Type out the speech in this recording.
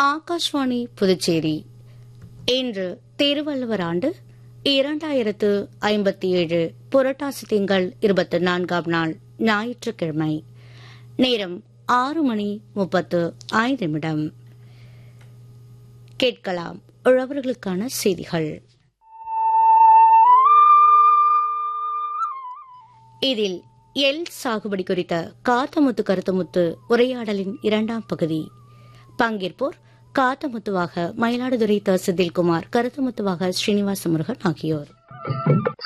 ஆகாஷ்வாணி புதுச்சேரி இன்று திருவள்ளுவர் ஆண்டு இரண்டாயிரத்து ஐம்பத்தி ஏழு புரட்டாசி திங்கள் இருபத்தி நான்காம் நாள் ஞாயிற்றுக்கிழமை நேரம் ஆறு மணி முப்பத்து ஐந்து நிமிடம் கேட்கலாம் உழவர்களுக்கான செய்திகள் இதில் எல் சாகுபடி குறித்த காத்தமுத்து கருத்தமுத்து உரையாடலின் இரண்டாம் பகுதி பங்கேற்போர் காத்தமுத்துவாக மயிலாடுதுறை த செந்தில்குமார் கருத்தமுத்துவாக ஸ்ரீனிவாச முருகன் ஆகியோர்